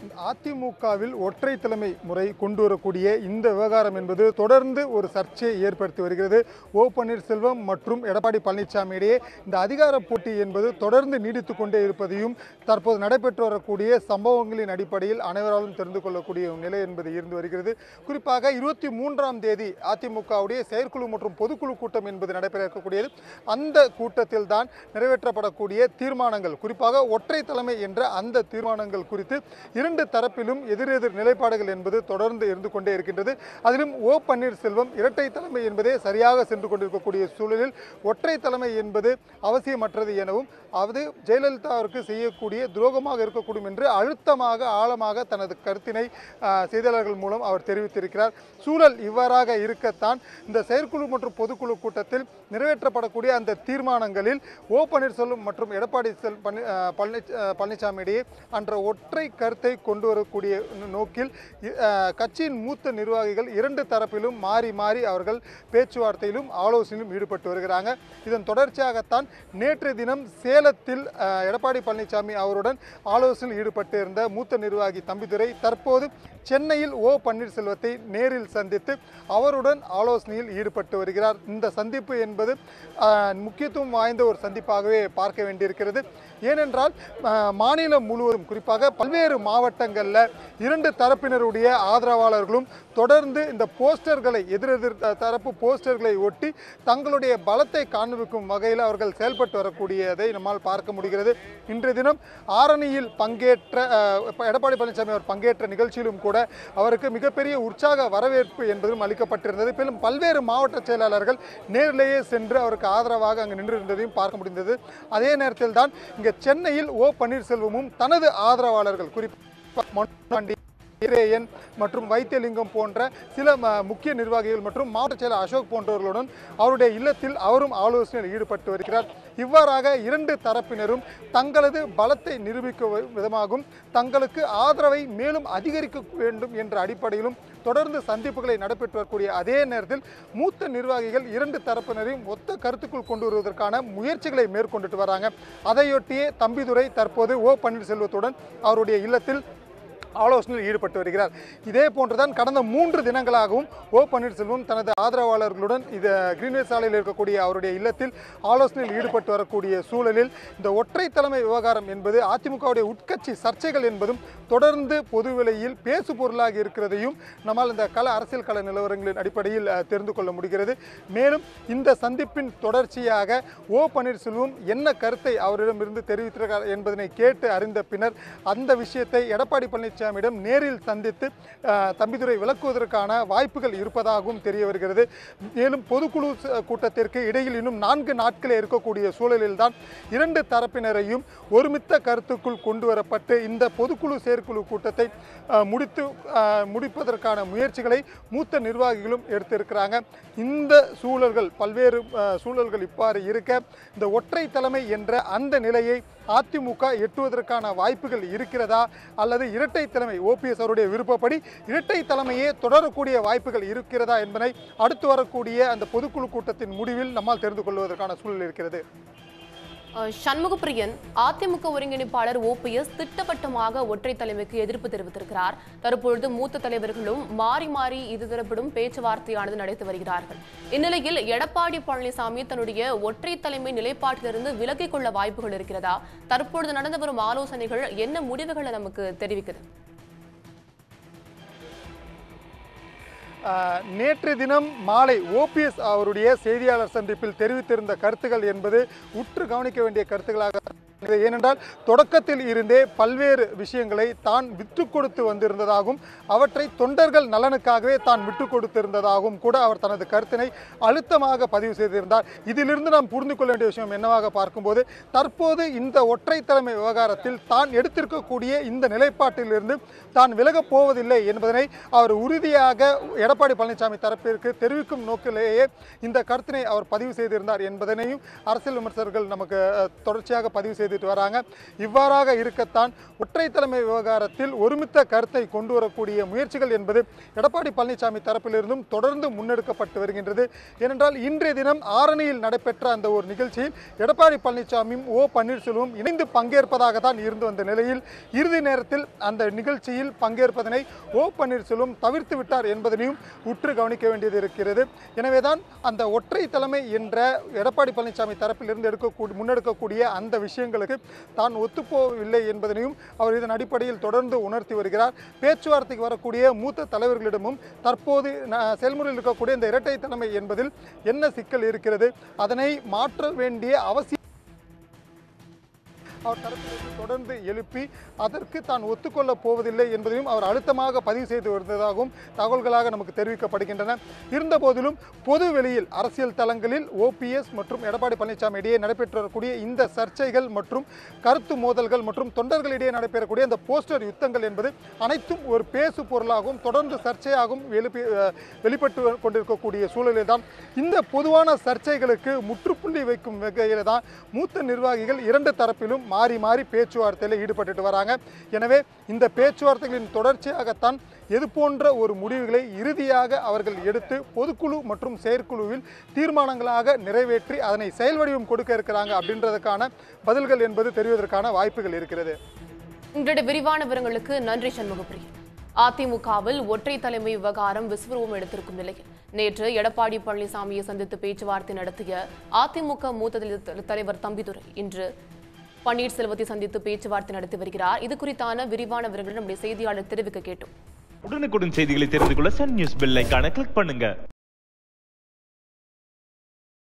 அதிமுகவில் ஒற்றை தலைமை முறை கொண்டு வரக்கூடிய இந்த விவகாரம் என்பது தொடர்ந்து ஒரு சர்ச்சையை ஏற்படுத்தி வருகிறது ஓ பன்னீர்செல்வம் மற்றும் எடப்பாடி பழனிசாமி இடையே இந்த அதிகார போட்டி என்பது தொடர்ந்து நீடித்து கொண்டே இருப்பதையும் தற்போது நடைபெற்று வரக்கூடிய சம்பவங்களின் அடிப்படையில் அனைவராலும் தெரிந்து கொள்ளக்கூடிய ஒரு நிலை என்பது இருந்து வருகிறது குறிப்பாக இருபத்தி மூன்றாம் தேதி அதிமுகவுடைய செயற்குழு மற்றும் பொதுக்குழு கூட்டம் என்பது நடைபெற இருக்கக்கூடியது அந்த கூட்டத்தில் தான் நிறைவேற்றப்படக்கூடிய தீர்மானங்கள் குறிப்பாக ஒற்றை தலைமை என்ற அந்த தீர்மானங்கள் குறித்து இரண்டு தரப்பிலும் எதிரெதிர் நிலைப்பாடுகள் என்பது தொடர்ந்து இருந்து கொண்டே இருக்கின்றது அதிலும் ஓ பன்னீர்செல்வம் இரட்டை தலைமை என்பதே சரியாக சென்று கொண்டிருக்கக்கூடிய சூழலில் ஒற்றை தலைமை என்பது அவசியமற்றது எனவும் அது ஜெயலலிதாவிற்கு செய்யக்கூடிய துரோகமாக இருக்கக்கூடும் என்று அழுத்தமாக ஆழமாக தனது கருத்தினை ஆ, செய்தியாளர்கள் மூலம் அவர் தெரிவித்திருக்கிறார் சூழல் இவ்வாறாக இருக்கத்தான் இந்த செயற்குழு மற்றும் பொதுக்குழு கூட்டத்தில் நிறைவேற்றப்படக்கூடிய அந்த தீர்மானங்களில் ஓ பன்னீர்செல்வம் மற்றும் எடப்பாடி செல் பழனி ஆ, பழனி ஆ, பழனிசாமி இடையே அன்ற ஒற்றை கருத்தை கொண்டு வரக்கூடிய நோக்கில் இ- ஆ, கட்சியின் மூத்த நிர்வாகிகள் இரண்டு தரப்பிலும் மாறி மாறி அவர்கள் பேச்சுவார்த்தையிலும் ஆலோசனையிலும் ஈடுபட்டு வருகிறாங்க இதன் தொடர்ச்சியாகத்தான் நேற்று தினம் சேலத்தில் ஆ, எடப்பாடி பழனிசாமி அவருடன் ஆலோசனையில் ஈடுபட்டு இருந்த மூத்த நிர்வாகி தம்பிதுரை தற்போது சென்னையில் ஓ பன்னீர்செல்வத்தை நேரில் சந்தித்து அவருடன் ஆலோசனையில் ஈடுபட்டு வருகிறார் இந்த சந்திப்பு என்பது ஆ, முக்கியத்துவம் வாய்ந்த ஒரு சந்திப்பாகவே பார்க்க வேண்டியிருக்கிறது ஏனென்றால் ஆ, மாநிலம் முழுவதும் குறிப்பாக பல்வேறு மாவட்டங்களில் இரண்டு தரப்பினருடைய ஆதரவாளர்களும் தொடர்ந்து இந்த போஸ்டர்களை எதிரெதிர் த- தரப்பு போஸ்டர்களை ஒட்டி தங்களுடைய பலத்தை காண்பிக்கும் வகையில் அவர்கள் செயல்பட்டு வரக்கூடியதை நம்மால் பார்க்க முடிகிறது இன்றைய தினம் ஆரணியில் பங்கேற்ற அஹ், இப்ப எடப்பாடி பழனிசாமி அவர் பங்கேற்ற நிகழ்ச்சியிலும் கூட அவருக்கு மிகப்பெரிய உற்சாக வரவேற்பு என்பதும் அளிக்கப்பட்டிருந்தது மேலும் பல்வேறு மாவட்ட செயலாளர்கள் நேரிலேயே சென்று அவருக்கு ஆதரவாக அங்கு நின்றிருந்ததையும் பார்க்க முடிந்தது அதே நேரத்தில் தான் இங்கே சென்னையில் ஓ பன்னீர்செல்வமும் தனது ஆதரவாளர்கள் குறிப்பாக மொன்னாண்டி வீரேயன் மற்றும் வைத்தியலிங்கம் போன்ற சில ம- முக்கிய நிர்வாகிகள் மற்றும் மாவட்ட செயலர் அசோக் போன்றவர்களுடன் அவருடைய இல்லத்தில் அவரும் ஆலோசனையில் ஈடுபட்டு வருகிறார் இவ்வாறாக இரண்டு தரப்பினரும் தங்களது பலத்தை நிரூபிக்க வ- விதமாகவும் தங்களுக்கு ஆதரவை மேலும் அதிகரிக்க வேண்டும் என்ற அடிப்படையிலும் தொடர்ந்து சந்திப்புகளை நடைபெற்று வரக்கூடிய அதே நேரத்தில் மூத்த நிர்வாகிகள் இரண்டு தரப்பினரையும் ஒத்த கருத்துக்குள் கொண்டு வருவதற்கான முயற்சிகளை மேற்கொண்டுட்டு வராங்க அதையொட்டியே தம்பிதுரை தற்போது ஓ பன்னீர்செல்வத்துடன் அவருடைய இல்லத்தில் ஆலோசனையில் ஈடுபட்டு வருகிறார் இதே போன்றுதான் கடந்த மூன்று தினங்களாகவும் ஓ பன்னீர்செல்வம் தனது ஆதரவாளர்களுடன் இது கிரீன்வே சாலையில் இருக்கக்கூடிய அவருடைய இல்லத்தில் ஆலோசனையில் ஈடுபட்டு வரக்கூடிய சூழலில் இந்த ஒற்றை தலைமை விவகாரம் என்பது அதிமுகவுடைய உட்கட்சி சர்ச்சைகள் என்பதும் தொடர்ந்து பொதுவெளியில் பேசு பொருளாக இருக்கிறதையும் நம்மால் இந்த கள அரசியல் கள நிலவரங்களின் அடிப்படையில் அஹ், தெரிந்து கொள்ள முடிகிறது மேலும் இந்த சந்திப்பின் தொடர்ச்சியாக ஓ பன்னீர்செல்வம் என்ன கருத்தை அவரிடமிருந்து தெரிவித்திருக்கிறார் என்பதனை கேட்டு அறிந்த பின்னர் அந்த விஷயத்தை எடப்பாடி பழனிசாமியிடம் நேரில் சந்தித்து அஹ், தம்பிதுரை விளக்குவதற்கான வாய்ப்புகள் இருப்பதாகவும் தெரிய வருகிறது மேலும் பொதுக்குழு ச- கூட்டத்திற்கு இடையில் இன்னும் நான்கு நாட்களே இருக்கக்கூடிய சூழலில்தான் இரண்டு தரப்பினரையும் ஒருமித்த கருத்துக்குள் கொண்டு வரப்பட்டு இந்த பொதுக்குழு செயற்குழு கூட்டத்தை அஹ், முடித்து அஹ், முடிப்பதற்கான முயற்சிகளை மூத்த நிர்வாகிகளும் எடுத்திருக்கிறாங்க இந்த சூழல்கள் பல்வேறு அஹ், சூழல்கள் இவ்வாறு இருக்க இந்த ஒற்றை தலைமை என்ற அந்த நிலையை அதிமுக எட்டுவதற்கான வாய்ப்புகள் இருக்கிறதா அல்லது இரட்டை தலைமை ஓபிஎஸ் அவருடைய விருப்பப்படி இரட்டை தலைமையே தொடரக்கூடிய வாய்ப்புகள் இருக்கிறதா என்பதை அடுத்து வரக்கூடிய அந்த பொதுக்குழு கூட்டத்தின் முடிவில் நம்மால் தெரிந்து கொள்வதற்கான சூழல் இருக்கிறது அஹ், சண்முகப்பிரியன் அதிமுக ஒருங்கிணைப்பாளர் ஓபிஎஸ் திட்டவட்டமாக ஒற்றை தலைமைக்கு எதிர்ப்பு தெரிவித்திருக்கிறார் தற்பொழுது மூத்த தலைவர்களும் மாறி மாறி இருதரப்பிடும் பேச்சுவார்த்தையானது நடத்தி வருகிறார்கள் இந்நிலையில் எடப்பாடி பழனிசாமி தன்னுடைய ஒற்றை தலைமை நிலைப்பாட்டிலிருந்து விலகிக் கொள்ள வாய்ப்புகள் இருக்கிறதா தற்பொழுது நடந்து வரும் ஆலோசனைகள் என்ன முடிவுகளை நமக்கு தெரிவிக்குது ஆஹ், நேற்று தினம் மாலை ஓபிஎஸ் அவருடைய செய்தியாளர் சந்திப்பில் தெரிவித்திருந்த கருத்துக்கள் என்பது உற்று கவனிக்க வேண்டிய கருத்துக்களாக இது ஏனென்றால் தொடக்கத்தில் இருந்தே பல்வேறு விஷயங்களை தான் விட்டு கொடுத்து வந்திருந்ததாகவும் அவற்றை தொண்டர்கள் நலனுக்காகவே தான் விட்டு கொடுத்திருந்ததாகவும் கூட அவர் தனது கருத்தினை அழுத்தமாக பதிவு செய்திருந்தார் இதிலிருந்து நாம் புரிந்து கொள்ள வேண்டிய விஷயம் என்னவாக பார்க்கும்போது தற்போது இந்த ஒற்றை தலைமை விவகாரத்தில் தான் எடுத்திருக்கக்கூடிய இந்த நிலைப்பாட்டிலிருந்து தான் விலகப் போவதில்லை என்பதனை அவர் உறுதியாக எடப்பாடி பழனிசாமி தரப்பிற்கு தெரிவிக்கும் நோக்கிலேயே இந்த கருத்தினை அவர் பதிவு செய்திருந்தார் என்பதனையும் அரசியல் விமர்சகர்கள் நமக்கு அஹ், தொடர்ச்சியாக பதிவு செய்து செய்துட்டு வராங்க இவ்வாறாக இருக்கத்தான் ஒற்றை தலைமை விவகாரத்தில் ஒருமித்த கருத்தை கொண்டு வரக்கூடிய முயற்சிகள் என்பது எடப்பாடி பழனிசாமி தரப்பிலிருந்தும் தொடர்ந்து முன்னெடுக்கப்பட்டு வருகின்றது ஏனென்றால் இன்றைய தினம் ஆரணியில் நடைபெற்ற அந்த ஒரு நிகழ்ச்சியில் எடப்பாடி பழனிசாமியும் ஓ பன்னீர்செல்வம் இணைந்து பங்கேற்பதாக தான் இருந்து வந்த நிலையில் இறுதி நேரத்தில் அந்த நிகழ்ச்சியில் பங்கேற்பதனை ஓ பன்னீர்செல்வம் தவிர்த்து விட்டார் என்பதனையும் உற்று கவனிக்க வேண்டியது இருக்கிறது எனவேதான் அந்த ஒற்றை தலைமை என்ற எடப்பாடி பழனிசாமி தரப்பிலிருந்து எடுக்கக்கூடிய முன்னெடுக்கக்கூடிய அந்த விஷயங்களுக்கு தான் ஒத்துப்போவில்லை என்பதனையும் அவர் இதன் அடிப்படையில் தொடர்ந்து உணர்த்தி வருகிறார் பேச்சுவார்த்தைக்கு வரக்கூடிய மூத்த தலைவர்களிடமும் தற்போது ந- செயல்முறையில் இருக்கக்கூடிய இந்த இரட்டை தலைமை என்பதில் என்ன சிக்கல் இருக்கிறது அதனை மாற்ற வேண்டிய அவசியம் அவர் தரப்பிலிருந்து தொடர்ந்து எழுப்பி அதற்கு தான் ஒத்துக்கொள்ளப் போவதில்லை என்பதையும் அவர் அழுத்தமாக பதிவு செய்து வருவதாகவும் தகவல்களாக நமக்கு தெரிவிக்கப்படுகின்றன இருந்தபோதிலும் பொது வெளியில் அரசியல் தளங்களில் ஓபிஎஸ் மற்றும் எடப்பாடி பழனிசாமி இடையே நடைபெற்று வரக்கூடிய இந்த சர்ச்சைகள் மற்றும் கருத்து மோதல்கள் மற்றும் தொண்டர்களிடையே நடைபெறக்கூடிய இந்த போஸ்டர் யுத்தங்கள் என்பது அனைத்தும் ஒரு பேசு பொருளாகவும் தொடர்ந்து சர்ச்சையாகவும் எழுப்பி அஹ், வெளிப்பட்டு கொண்டிருக்கக்கூடிய சூழலில் தான் இந்த பொதுவான சர்ச்சைகளுக்கு முற்றுப்புள்ளி வைக்கும் வகையில் தான் மூத்த நிர்வாகிகள் இரண்டு தரப்பிலும் மாறி மாறி பேச்சுவார்த்தையில் ஈடுபட்டுட்டு வராங்க எனவே இந்த பேச்சுவார்த்தைகளின் தொடர்ச்சியாகத்தான் எது போன்ற ஒரு முடிவுகளை இறுதியாக அவர்கள் எடுத்து பொதுக்குழு மற்றும் செயற்குழுவில் தீர்மானங்களாக நிறைவேற்றி அதனை செயல் வடிவம் கொடுக்க இருக்கிறாங்க அப்படின்றதுக்கான பதில்கள் என்பது தெரிவதற்கான வாய்ப்புகள் இருக்கிறது உங்களுடைய விரிவான விவரங்களுக்கு நன்றி சண்முகப்பிரியன் அதிமுகவில் ஒற்றை தலைமை விவகாரம் விஸ்வரூபம் எடுத்திருக்கும் நிலையில் நேற்று எடப்பாடி பழனிசாமியை சந்தித்து பேச்சுவார்த்தை நடத்திய அதிமுக மூத்த தலை- தலைவர் தம்பிதுரை இன்று பன்னீர்செல்வத்தை சந்தித்து பேச்சுவார்த்தை நடத்தி வருகிறார் இது குறித்தான விரிவான விவரங்களை நம்முடைய செய்தியாளர் தெரிவிக்க கேட்டோம் உடனுக்குடன் செய்திகளை தெரிந்து கொள்ள சன் நியூஸ் பெல் ஐகானை கிளிக் பண்ணுங்க